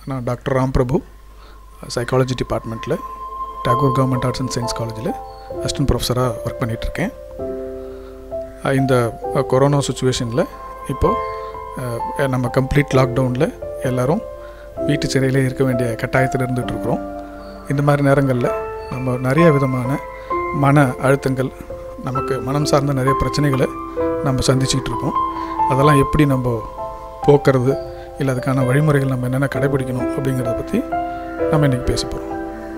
நான் doctor Ram Prabhu psychology டிபார்ட்மெண்ட்டில் Tagore government arts and science காலேஜில் அசிஸ்டன்ட் ப்ரொஃபஸராக ஒர்க் பண்ணிகிட்ருக்கேன் இந்த கொரோனா சுச்சுவேஷனில் இப்போது நம்ம கம்ப்ளீட் லாக்டவுனில் எல்லோரும் வீட்டு சிறையிலே இருக்க வேண்டிய கட்டாயத்தில் இருந்துகிட்ருக்குறோம் இந்த மாதிரி நேரங்களில் நம்ம நிறைய விதமான மன அழுத்தங்கள் நமக்கு மனம் சார்ந்த நிறைய பிரச்சனைகளை நம்ம சந்திச்சுக்கிட்டு இருக்கோம் அதெல்லாம் எப்படி நம்ம போக்குறது இல்லை அதுக்கான வழிமுறைகள் நம்ம என்னென்ன கடைபிடிக்கணும் அப்படிங்கிறத பற்றி நம்ம இன்றைக்கி பேச போகிறோம்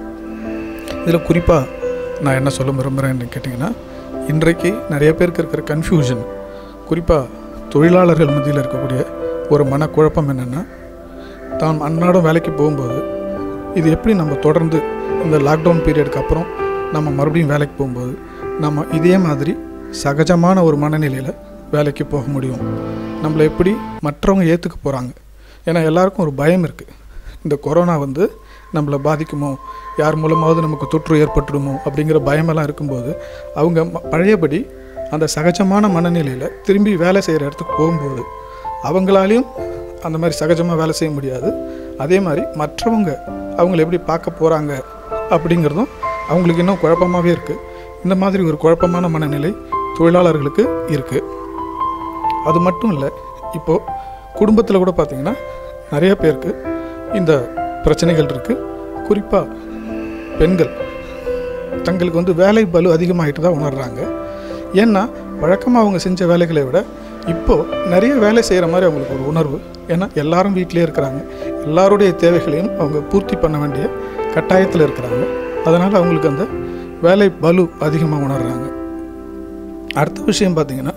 இதில் குறிப்பாக நான் என்ன சொல்ல விரும்புகிறேன்னு கேட்டிங்கன்னா இன்றைக்கு நிறைய பேருக்கு இருக்கிற கன்ஃபியூஷன் குறிப்பாக தொழிலாளர்கள் மத்தியில் இருக்கக்கூடிய ஒரு மனக்குழப்பம் என்னென்னா தான் அன்றாடம் வேலைக்கு போகும்போது இது எப்படி நம்ம தொடர்ந்து இந்த லாக்டவுன் பீரியடுக்கு அப்புறம் நம்ம மறுபடியும் வேலைக்கு போகும்போது நம்ம இதே மாதிரி சகஜமான ஒரு மனநிலையில் வேலைக்கு போக முடியும் நம்மளை எப்படி மற்றவங்க ஏற்றுக்க போகிறாங்க ஏன்னா எல்லாருக்கும் ஒரு பயம் இருக்குது இந்த கொரோனா வந்து நம்மளை பாதிக்குமோ யார் மூலமாவது நமக்கு தொற்று ஏற்பட்டுடுமோ அப்படிங்கிற பயமெல்லாம் இருக்கும்போது அவங்க பழையபடி அந்த சகஜமான மனநிலையில் திரும்பி வேலை செய்கிற இடத்துக்கு போகும்போது அவங்களாலையும் அந்த மாதிரி சகஜமாக வேலை செய்ய முடியாது அதே மாதிரி மற்றவங்க அவங்கள எப்படி பார்க்க போகிறாங்க அப்படிங்கிறதும் அவங்களுக்கு இன்னும் குழப்பமாகவே இருக்குது இந்த மாதிரி ஒரு குழப்பமான மனநிலை தொழிலாளர்களுக்கு இருக்குது அது மட்டும் இல்லை இப்போது குடும்பத்தில் கூட பார்த்திங்கன்னா நிறைய பேருக்கு இந்த பிரச்சனைகள் இருக்குது குறிப்பாக பெண்கள் தங்களுக்கு வந்து வேலை பலு அதிகமாகிட்டு தான் உணர்கிறாங்க ஏன்னா வழக்கமாக அவங்க செஞ்ச வேலைகளை விட இப்போது நிறைய வேலை செய்கிற மாதிரி அவங்களுக்கு ஒரு உணர்வு ஏன்னா எல்லாரும் வீட்டிலே இருக்கிறாங்க எல்லாருடைய தேவைகளையும் அவங்க பூர்த்தி பண்ண வேண்டிய கட்டாயத்தில் இருக்கிறாங்க அதனால் அவங்களுக்கு அந்த வேலை பலு அதிகமாக உணர்கிறாங்க அடுத்த விஷயம் பார்த்திங்கன்னா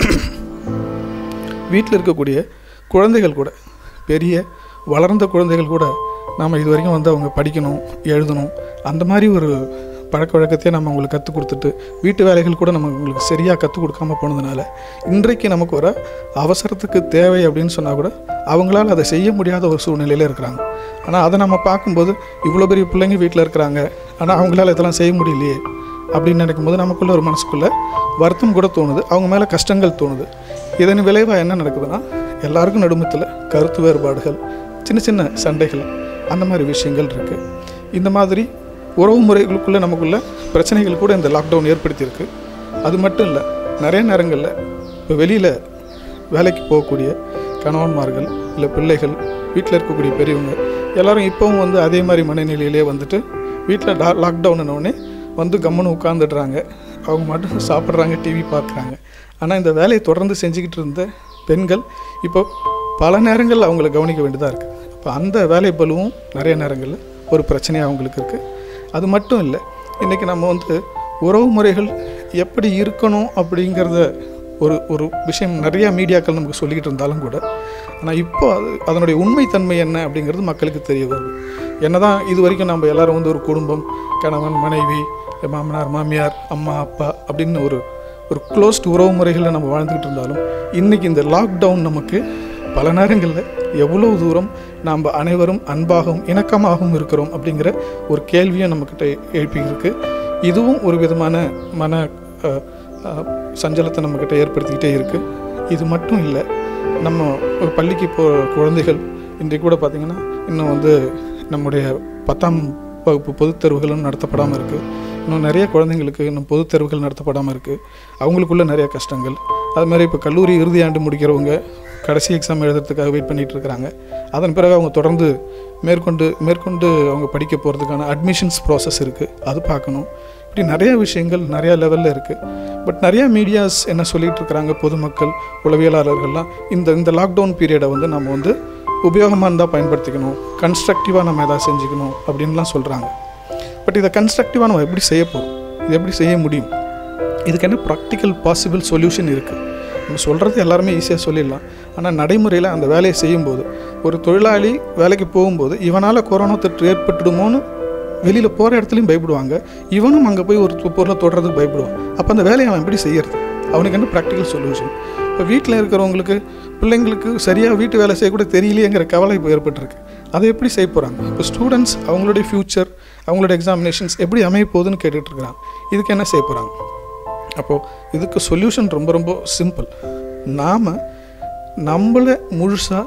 வீட்டில் இருக்கக்கூடிய குழந்தைகள் கூட பெரிய வளர்ந்த குழந்தைகள் கூட நாம் இது வரைக்கும் வந்து அவங்க படிக்கணும் எழுதணும் அந்த மாதிரி ஒரு பழக்க வழக்கத்தையே நம்ம அவங்களுக்கு கற்றுக் கொடுத்துட்டு வீட்டு வேலைகள் கூட நம்ம உங்களுக்கு சரியாக கற்றுக் கொடுக்காம போனதுனால இன்றைக்கு நமக்கு வர அவசரத்துக்கு தேவை அப்படின்னு சொன்னால் கூட அவங்களால அதை செய்ய முடியாத ஒரு சூழ்நிலையில் இருக்கிறாங்க ஆனால் அதை நம்ம பார்க்கும்போது இவ்வளோ பெரிய பிள்ளைங்க வீட்டில் இருக்கிறாங்க ஆனால் அவங்களால இதெல்லாம் செய்ய முடியலையே அப்படின்னு நினைக்கும் போது நமக்குள்ள ஒரு மனசுக்குள்ளே வருத்தம் கூட தோணுது அவங்க மேலே கஷ்டங்கள் தோணுது இதன் விளைவாக என்ன நடக்குதுன்னா எல்லாருக்கும் நடுமத்தில் கருத்து வேறுபாடுகள் சின்ன சின்ன சண்டைகள் அந்த மாதிரி விஷயங்கள் இருக்குது இந்த மாதிரி உறவு முறைகளுக்குள்ளே நமக்குள்ள பிரச்சனைகள் கூட இந்த லாக்டவுன் ஏற்படுத்தியிருக்கு அது மட்டும் இல்லை நிறைய நேரங்களில் இப்போ வெளியில் வேலைக்கு போகக்கூடிய கணவன்மார்கள் இல்லை பிள்ளைகள் வீட்டில் இருக்கக்கூடிய பெரியவங்க எல்லோரும் இப்போவும் வந்து அதே மாதிரி மனநிலையிலே வந்துட்டு வீட்டில் டா லாக்டவுன்னொடனே வந்து கம்முன்னு உட்காந்துடுறாங்க அவங்க மட்டும் சாப்பிட்றாங்க டிவி பார்க்குறாங்க ஆனால் இந்த வேலையை தொடர்ந்து செஞ்சுக்கிட்டு இருந்த பெண்கள் இப்போ பல நேரங்களில் அவங்கள கவனிக்க வேண்டியதாக இருக்குது இப்போ அந்த வேலை பலுவும் நிறைய நேரங்களில் ஒரு பிரச்சனையாக அவங்களுக்கு இருக்குது அது மட்டும் இல்லை இன்றைக்கி நம்ம வந்து உறவு முறைகள் எப்படி இருக்கணும் அப்படிங்கிறத ஒரு ஒரு விஷயம் நிறையா மீடியாக்கள் நமக்கு சொல்லிக்கிட்டு இருந்தாலும் கூட ஆனால் இப்போ அது அதனுடைய உண்மைத்தன்மை என்ன அப்படிங்கிறது மக்களுக்கு தெரிய வருது என்ன தான் இது வரைக்கும் நம்ம எல்லோரும் வந்து ஒரு குடும்பம் கணவன் மனைவி மாமனார் மாமியார் அம்மா அப்பா அப்படின்னு ஒரு ஒரு க்ளோஸ்ட் உறவு முறைகளில் நம்ம வாழ்ந்துக்கிட்டு இருந்தாலும் இன்றைக்கி இந்த லாக்டவுன் நமக்கு பல நேரங்களில் எவ்வளோ தூரம் நாம் அனைவரும் அன்பாகவும் இணக்கமாகவும் இருக்கிறோம் அப்படிங்கிற ஒரு கேள்வியும் நம்மக்கிட்ட எழுப்பியிருக்கு இதுவும் ஒரு விதமான மன சஞ்சலத்தை நம்மக்கிட்ட ஏற்படுத்திக்கிட்டே இருக்குது இது மட்டும் இல்லை நம்ம ஒரு பள்ளிக்கு போகிற குழந்தைகள் இன்றைக்கு கூட பார்த்திங்கன்னா இன்னும் வந்து நம்முடைய பத்தாம் வகுப்பு பொதுத் தேர்வுகளும் நடத்தப்படாமல் இருக்குது இன்னும் நிறைய குழந்தைங்களுக்கு இன்னும் பொதுத் தேர்வுகள் நடத்தப்படாமல் இருக்குது அவங்களுக்குள்ள நிறைய கஷ்டங்கள் அது மாதிரி இப்போ கல்லூரி இறுதி ஆண்டு முடிக்கிறவங்க கடைசி எக்ஸாம் எழுதுறதுக்காக வெயிட் பண்ணிகிட்டு இருக்கிறாங்க அதன் பிறகு அவங்க தொடர்ந்து மேற்கொண்டு மேற்கொண்டு அவங்க படிக்க போகிறதுக்கான அட்மிஷன்ஸ் ப்ராசஸ் இருக்குது அது பார்க்கணும் இப்படி நிறைய விஷயங்கள் நிறையா லெவலில் இருக்குது பட் நிறையா மீடியாஸ் என்ன சொல்லிகிட்டு இருக்கிறாங்க பொதுமக்கள் உளவியலாளர்கள்லாம் இந்த இந்த லாக்டவுன் பீரியடை வந்து நம்ம வந்து உபயோகமாக இருந்தால் பயன்படுத்திக்கணும் கன்ஸ்ட்ரக்டிவாக நம்ம எதாவது செஞ்சுக்கணும் அப்படின்லாம் சொல்கிறாங்க பட் இதை கன்ஸ்ட்ரக்டிவாக நம்ம எப்படி செய்ய போகிறோம் இது எப்படி செய்ய முடியும் இதுக்கு என்ன ப்ராக்டிக்கல் பாசிபிள் சொல்யூஷன் இருக்குது நம்ம சொல்கிறது எல்லாருமே ஈஸியாக சொல்லிடலாம் ஆனால் நடைமுறையில் அந்த வேலையை செய்யும்போது ஒரு தொழிலாளி வேலைக்கு போகும்போது இவனால் கொரோனா தொற்று ஏற்பட்டுடுமோன்னு வெளியில் போகிற இடத்துலையும் பயப்படுவாங்க இவனும் அங்கே போய் ஒரு பொருளை தொடுறதுக்கு பயப்படுவான் அப்போ அந்த வேலையை அவன் எப்படி செய்யறது அவனுக்கு என்ன ப்ராக்டிக்கல் சொல்யூஷன் இப்போ வீட்டில் இருக்கிறவங்களுக்கு பிள்ளைங்களுக்கு சரியாக வீட்டு வேலை செய்யக்கூட தெரியலையேங்கிற கவலை இப்போ ஏற்பட்டிருக்கு அதை எப்படி செய்ய போகிறாங்க இப்போ ஸ்டூடெண்ட்ஸ் அவங்களுடைய ஃப்யூச்சர் அவங்களோட எக்ஸாமினேஷன்ஸ் எப்படி அமைய போகுதுன்னு கேட்டுட்ருக்குறாங்க இதுக்கு என்ன செய்ய போகிறாங்க அப்போது இதுக்கு சொல்யூஷன் ரொம்ப ரொம்ப சிம்பிள் நாம் நம்மளை முழுசாக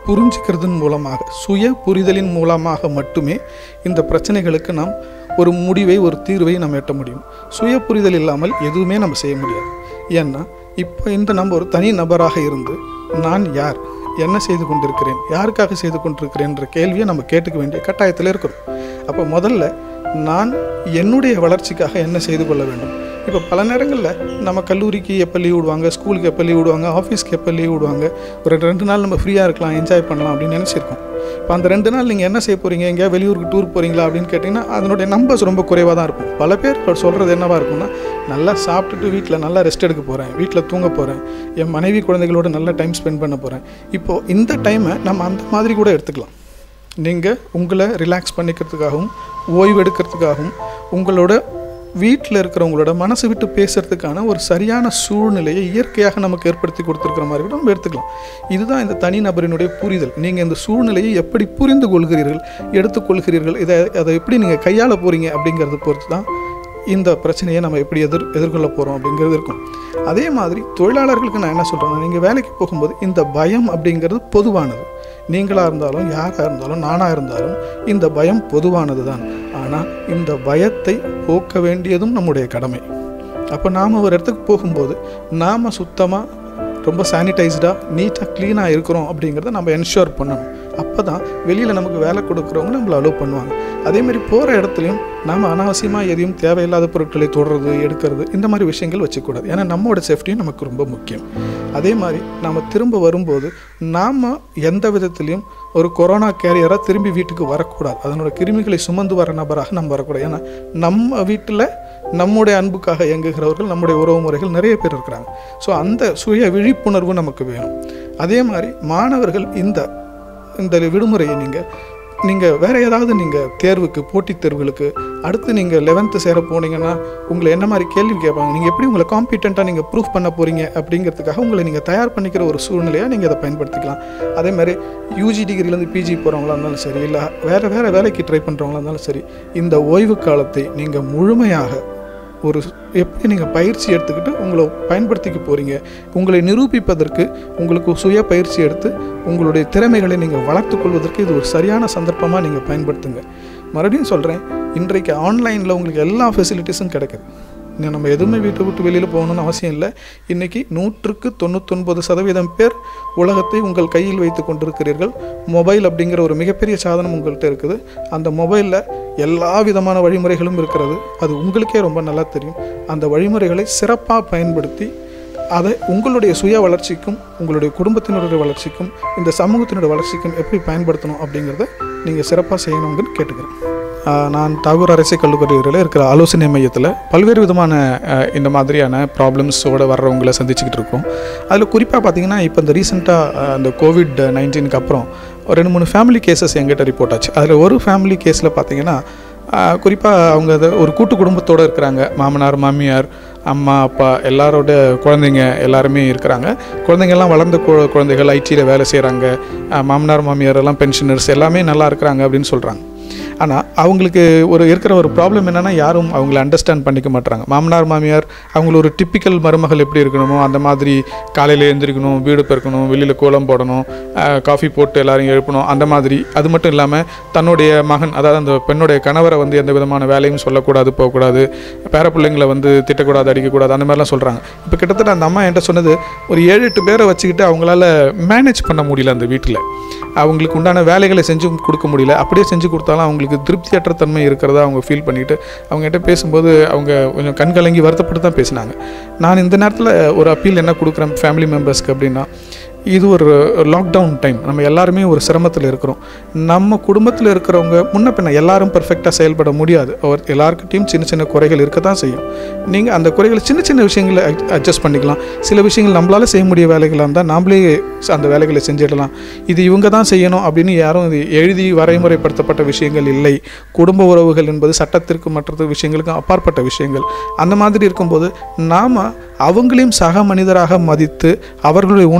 புரிஞ்சுக்கிறதன் மூலமாக சுய புரிதலின் மூலமாக மட்டுமே இந்த பிரச்சனைகளுக்கு நாம் ஒரு முடிவை ஒரு தீர்வை நம்ம எட்ட முடியும் சுய புரிதல் இல்லாமல் எதுவுமே நம்ம செய்ய முடியாது ஏன்னா இப்போ இந்த நம்ம ஒரு தனி நபராக இருந்து நான் யார் என்ன செய்து கொண்டிருக்கிறேன் யாருக்காக செய்து கொண்டிருக்கிறேன்ற கேள்வியை நம்ம கேட்டுக்க வேண்டிய கட்டாயத்தில் இருக்கிறோம் அப்போ முதல்ல நான் என்னுடைய வளர்ச்சிக்காக என்ன செய்து கொள்ள வேண்டும் இப்போ பல நேரங்களில் நம்ம கல்லூரிக்கு எப்போ லீவ் விடுவாங்க ஸ்கூலுக்கு எப்போ லீவ் விடுவாங்க ஆஃபீஸ்க்கு எப்போ லீவ் விடுவாங்க ஒரு ரெண்டு நாள் நம்ம ஃப்ரீயாக இருக்கலாம் என்ஜாய் பண்ணலாம் அப்படின்னு நினச்சிருக்கோம் இப்போ அந்த ரெண்டு நாள் நீங்கள் என்ன செய்ய போகிறீங்க எங்கேயா வெளியூருக்கு டூர் போகிறீங்களா அப்படின்னு கேட்டிங்கன்னா அதனுடைய நம்பர்ஸ் ரொம்ப குறைவாக தான் இருக்கும் பல பேர் சொல்கிறது என்னவாக இருக்கும்னா நல்லா சாப்பிட்டுட்டு வீட்டில் நல்லா ரெஸ்ட் எடுக்க போகிறேன் வீட்டில் தூங்க போகிறேன் என் மனைவி குழந்தைகளோட நல்லா டைம் ஸ்பெண்ட் பண்ண போகிறேன் இப்போது இந்த டைமை நம்ம அந்த மாதிரி கூட எடுத்துக்கலாம் நீங்கள் உங்களை ரிலாக்ஸ் பண்ணிக்கிறதுக்காகவும் ஓய்வு எடுக்கிறதுக்காகவும் உங்களோட வீட்டில் இருக்கிறவங்களோட மனசு விட்டு பேசுறதுக்கான ஒரு சரியான சூழ்நிலையை இயற்கையாக நமக்கு ஏற்படுத்தி கொடுத்துருக்கிற மாதிரி கூட நம்ம எடுத்துக்கலாம் இதுதான் இந்த தனிநபரினுடைய புரிதல் நீங்கள் இந்த சூழ்நிலையை எப்படி புரிந்து கொள்கிறீர்கள் எடுத்துக்கொள்கிறீர்கள் இதை அதை எப்படி நீங்கள் கையாள போகிறீங்க அப்படிங்கிறத பொறுத்து தான் இந்த பிரச்சனையை நம்ம எப்படி எதிர் எதிர்கொள்ள போகிறோம் அப்படிங்கிறது இருக்கும் அதே மாதிரி தொழிலாளர்களுக்கு நான் என்ன சொல்கிறேன்னா நீங்கள் வேலைக்கு போகும்போது இந்த பயம் அப்படிங்கிறது பொதுவானது நீங்களாக இருந்தாலும் யாராக இருந்தாலும் நானாக இருந்தாலும் இந்த பயம் பொதுவானது தான் ஆனால் இந்த பயத்தை போக்க வேண்டியதும் நம்முடைய கடமை அப்போ நாம் ஒரு இடத்துக்கு போகும்போது நாம் சுத்தமாக ரொம்ப சானிடைஸ்டாக நீட்டாக க்ளீனாக இருக்கிறோம் அப்படிங்கிறத நம்ம என்ஷூர் பண்ணணும் அப்போ தான் வெளியில் நமக்கு வேலை கொடுக்குறவங்க நம்மளை அலோவ் பண்ணுவாங்க அதேமாதிரி போகிற இடத்துலையும் நாம் அனாவசியமாக எதையும் தேவையில்லாத பொருட்களை தொடுறது எடுக்கிறது இந்த மாதிரி விஷயங்கள் வச்சுக்கூடாது ஏன்னா நம்மளோட சேஃப்டியும் நமக்கு ரொம்ப முக்கியம் அதே மாதிரி நாம் திரும்ப வரும்போது நாம் எந்த விதத்துலையும் ஒரு கொரோனா கேரியராக திரும்பி வீட்டுக்கு வரக்கூடாது அதனோட கிருமிகளை சுமந்து வர நபராக நம்ம வரக்கூடாது ஏன்னா நம்ம வீட்டில் நம்முடைய அன்புக்காக இயங்குகிறவர்கள் நம்முடைய உறவு முறைகள் நிறைய பேர் இருக்கிறாங்க ஸோ அந்த சுய விழிப்புணர்வு நமக்கு வேணும் அதே மாதிரி மாணவர்கள் இந்த இந்த விடுமுறையை நீங்கள் நீங்கள் வேறு ஏதாவது நீங்கள் தேர்வுக்கு போட்டித் தேர்வுகளுக்கு அடுத்து நீங்கள் லெவன்த்து சேர போனீங்கன்னா உங்களை என்ன மாதிரி கேள்வி கேட்பாங்க நீங்கள் எப்படி உங்களை காம்பிட்டண்ட்டாக நீங்கள் ப்ரூஃப் பண்ண போகிறீங்க அப்படிங்கிறதுக்காக உங்களை நீங்கள் தயார் பண்ணிக்கிற ஒரு சூழ்நிலையாக நீங்கள் அதை பயன்படுத்திக்கலாம் அதே மாதிரி யூஜி டிகிரிலேருந்து பிஜி போகிறவங்களா இருந்தாலும் சரி இல்லை வேறு வேறு வேலைக்கு ட்ரை பண்ணுறவங்களா இருந்தாலும் சரி இந்த ஓய்வு காலத்தை நீங்கள் முழுமையாக ஒரு எப்படி நீங்கள் பயிற்சி எடுத்துக்கிட்டு உங்களை பயன்படுத்திக்க போகிறீங்க உங்களை நிரூபிப்பதற்கு உங்களுக்கு சுய பயிற்சி எடுத்து உங்களுடைய திறமைகளை நீங்கள் வளர்த்து கொள்வதற்கு இது ஒரு சரியான சந்தர்ப்பமாக நீங்கள் பயன்படுத்துங்க மறுபடியும் சொல்கிறேன் இன்றைக்கு ஆன்லைனில் உங்களுக்கு எல்லா ஃபெசிலிட்டிஸும் கிடைக்குது இன்னும் நம்ம எதுவுமே வீட்டை விட்டு வெளியில் போகணும்னு அவசியம் இல்லை இன்றைக்கி நூற்றுக்கு தொண்ணூத்தொன்பது சதவீதம் பேர் உலகத்தை உங்கள் கையில் வைத்து கொண்டிருக்கிறீர்கள் மொபைல் அப்படிங்கிற ஒரு மிகப்பெரிய சாதனம் உங்கள்கிட்ட இருக்குது அந்த மொபைலில் எல்லா விதமான வழிமுறைகளும் இருக்கிறது அது உங்களுக்கே ரொம்ப நல்லா தெரியும் அந்த வழிமுறைகளை சிறப்பாக பயன்படுத்தி அதை உங்களுடைய சுய வளர்ச்சிக்கும் உங்களுடைய குடும்பத்தினுடைய வளர்ச்சிக்கும் இந்த சமூகத்தினுடைய வளர்ச்சிக்கும் எப்படி பயன்படுத்தணும் அப்படிங்கிறத நீங்கள் சிறப்பாக செய்யணுங்கன்னு கேட்டுக்கிறேன் ஆஹ் நான் தாகூர் அரசு கல்லூரியில் இருக்கிற ஆலோசனை மையத்தில் பல்வேறு விதமான ஆஹ் இந்த மாதிரியான ப்ராப்ளம்ஸோடு வர்றவங்களை சந்திச்சுக்கிட்டு இருக்கோம் அதில் குறிப்பாக பார்த்தீங்கன்னா இப்போ இந்த ரீசெண்டாக அந்த கோவிட் நைன்டீனுக்கு அப்புறம் ஒரு ரெண்டு மூணு ஃபேமிலி கேசஸ் எங்கிட்ட ரிப்போர்ட் ஆச்சு அதில் ஒரு ஃபேமிலி கேஸில் பார்த்தீங்கன்னா குறிப்பாக அவங்க அது ஒரு கூட்டு குடும்பத்தோடு இருக்கிறாங்க மாமனார் மாமியார் அம்மா அப்பா எல்லாரோட குழந்தைங்க எல்லாருமே இருக்கிறாங்க குழந்தைங்கள்லாம் வளர்ந்த கு- குழந்தைகள் ஐடியில் வேலை செய்கிறாங்க மாமனார் மாமியார் எல்லாம் பென்ஷனர்ஸ் எல்லாமே நல்லா இருக்கிறாங்க அப்படின்னு சொல்கிறாங்க ஆனால் அவங்களுக்கு ஒரு இருக்கிற ஒரு ப்ராப்ளம் என்னென்னா யாரும் அவங்கள அண்டர்ஸ்டாண்ட் பண்ணிக்க மாட்றாங்க மாமனார் மாமியார் அவங்கள ஒரு டிப்பிக்கல் மருமகள் எப்படி இருக்கணுமோ அந்த மாதிரி காலையில் எழுந்திரிக்கணும் வீடு பெருக்கணும் வெளியில் கோலம் போடணும் காஃபி போட்டு எல்லாரையும் எழுப்பணும் அந்த மாதிரி அது மட்டும் இல்லாமல் தன்னுடைய மகன் அதாவது அந்த பெண்ணுடைய கணவரை வந்து எந்த விதமான வேலையும் சொல்லக்கூடாது போகக்கூடாது பேர பிள்ளைங்களை வந்து திட்டக்கூடாது அடிக்கக்கூடாது அந்த மாதிரிலாம் சொல்கிறாங்க இப்போ கிட்டத்தட்ட அந்த அம்மா என்கிட்ட சொன்னது ஒரு ஏழு எட்டு பேரை வச்சுக்கிட்டு அவங்களால மேனேஜ் பண்ண முடியல அந்த வீட்டில் அவங்களுக்கு உண்டான வேலைகளை செஞ்சு கொடுக்க முடியல அப்படியே செஞ்சு கொடுத்தாலும் அவங்களுக்கு திருப்தியற்ற தன்மை இருக்கிறதா அவங்க ஃபீல் பண்ணிட்டு அவங்ககிட்ட பேசும்போது அவங்க கொஞ்சம் கண்கலங்கி வருத்தப்பட்டு தான் பேசினாங்க நான் இந்த நேரத்தில் ஒரு அப்பீல் என்ன கொடுக்குறேன் ஃபேமிலி மெம்பர்ஸ்க்கு அப்படின்னா இது ஒரு லாக்டவுன் டைம் நம்ம எல்லாருமே ஒரு சிரமத்தில் இருக்கிறோம் நம்ம குடும்பத்தில் இருக்கிறவங்க முன்ன பின்ன எல்லாரும் பர்ஃபெக்டாக செயல்பட முடியாது அவர் எல்லாருக்கிட்டையும் சின்ன சின்ன குறைகள் இருக்க தான் செய்யும் நீங்கள் அந்த குறைகளை சின்ன சின்ன விஷயங்களை அட்ஜஸ்ட் பண்ணிக்கலாம் சில விஷயங்கள் நம்மளால செய்ய முடிய வேலைகளாக இருந்தால் நாமளே அந்த வேலைகளை செஞ்சிடலாம் இது இவங்க தான் செய்யணும் அப்படின்னு யாரும் இது எழுதி வரைமுறைப்படுத்தப்பட்ட விஷயங்கள் இல்லை குடும்ப உறவுகள் என்பது சட்டத்திற்கு மற்ற விஷயங்களுக்கும் அப்பாற்பட்ட விஷயங்கள் அந்த மாதிரி இருக்கும்போது நாம் அவங்களையும் சக மனிதராக மதித்து அவர்களுடைய உணர்வுகளையும்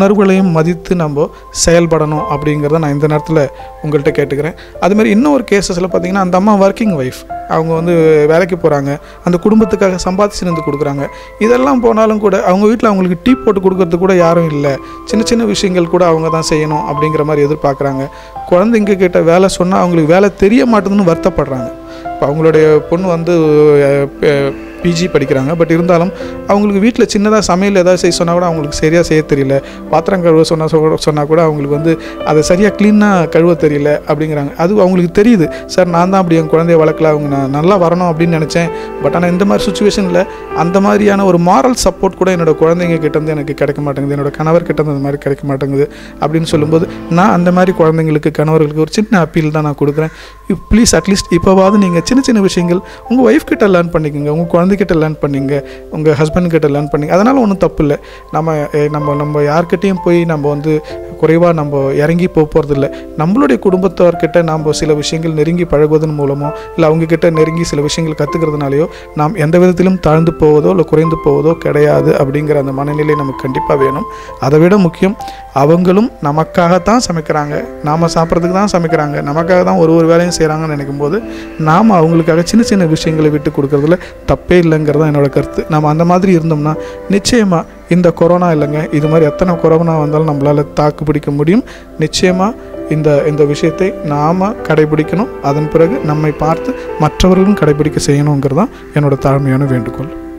மதித்து நம்ம செயல்படணும் அப்படிங்கிறத நான் இந்த நேரத்தில் உங்கள்கிட்ட கேட்டுக்கிறேன் அதுமாதிரி இன்னொரு கேசஸில் பார்த்தீங்கன்னா அந்த அம்மா ஒர்க்கிங் ஒய்ஃப் அவங்க வந்து வேலைக்கு போகிறாங்க அந்த குடும்பத்துக்காக சம்பாதிச்சு வந்து கொடுக்குறாங்க இதெல்லாம் போனாலும் கூட அவங்க வீட்டில் அவங்களுக்கு டீ போட்டு கொடுக்கறது கூட யாரும் இல்லை சின்ன சின்ன விஷயங்கள் கூட அவங்க தான் செய்யணும் அப்படிங்கிற மாதிரி எதிர்பார்க்குறாங்க குழந்தைங்க கிட்ட வேலை சொன்னால் அவங்களுக்கு வேலை தெரிய மாட்டேதுன்னு வருத்தப்படுறாங்க இப்போ அவங்களுடைய பொண்ணு வந்து பிஜி படிக்கிறாங்க பட் இருந்தாலும் அவங்களுக்கு வீட்டில் சின்னதாக சமையல் ஏதாவது செய்ய சொன்னால் கூட அவங்களுக்கு சரியாக செய்ய தெரியல பாத்திரம் கழுவ சொன்னால் சொன்னால் கூட அவங்களுக்கு வந்து அதை சரியாக க்ளீனாக கழுவ தெரியல அப்படிங்கிறாங்க அது அவங்களுக்கு தெரியுது சார் நான் தான் அப்படி என் குழந்தைய வளர்க்கல அவங்க நான் நல்லா வரணும் அப்படின்னு நினச்சேன் பட் ஆனால் இந்த மாதிரி சுச்சுவேஷனில் அந்த மாதிரியான ஒரு மாரல் சப்போர்ட் கூட என்னோட குழந்தைங்க கிட்டேருந்து எனக்கு கிடைக்க மாட்டேங்குது என்னோட கணவர் கிட்டேருந்து அந்த மாதிரி கிடைக்க மாட்டேங்குது அப்படின்னு சொல்லும்போது நான் அந்த மாதிரி குழந்தைங்களுக்கு கணவர்களுக்கு ஒரு சின்ன அப்பீல் தான் நான் கொடுக்குறேன் ப்ளீஸ் அட்லீஸ்ட் இப்போவாவது நீங்கள் சின்ன சின்ன விஷயங்கள் உங்கள் ஒய்ஃப் கிட்ட லேர்ன் பண்ணிக்கோங்க உங்கள் குழந்தைகிட்ட லேர்ன் பண்ணிங்க உங்கள் ஹஸ்பண்ட் கிட்ட லேர்ன் பண்ணிங்க அதனால் ஒன்றும் தப்பு இல்லை நம்ம eh, நம்ம நம்ம யார்கிட்டயும் போய் நம்ம வந்து குறைவாக நம்ம இறங்கி போக போகிறதில்ல நம்மளுடைய குடும்பத்தார்கிட்ட நம்ம சில விஷயங்கள் நெருங்கி பழகுவதன் மூலமோ இல்லை அவங்கக்கிட்ட நெருங்கி சில விஷயங்கள் கற்றுக்கிறதுனாலையோ நாம் எந்த விதத்திலும் தாழ்ந்து போவதோ இல்லை குறைந்து போவதோ கிடையாது அப்படிங்கிற அந்த மனநிலை நமக்கு கண்டிப்பாக வேணும் அதை விட முக்கியம் அவங்களும் நமக்காகத்தான் சமைக்கிறாங்க நாம் சாப்பிட்றதுக்கு தான் சமைக்கிறாங்க நமக்காக தான் ஒரு ஒரு வேலையும் செய்கிறாங்கன்னு நினைக்கும் போது நாம் அவங்களுக்காக சின்ன சின்ன விஷயங்களை விட்டு கொடுக்கறதுல தப்பே இல்லைங்கிறது தான் என்னோட கருத்து நம்ம அந்த மாதிரி இருந்தோம்னா நிச்சயமாக இந்த கொரோனா இல்லைங்க இது மாதிரி எத்தனை கொரோனா வந்தாலும் நம்மளால் தாக்கு பிடிக்க முடியும் நிச்சயமாக இந்த இந்த விஷயத்தை நாம் கடைபிடிக்கணும் அதன் பிறகு நம்மை பார்த்து மற்றவர்களும் கடைபிடிக்க செய்யணுங்கிறது தான் என்னோட தாழ்மையான வேண்டுகோள்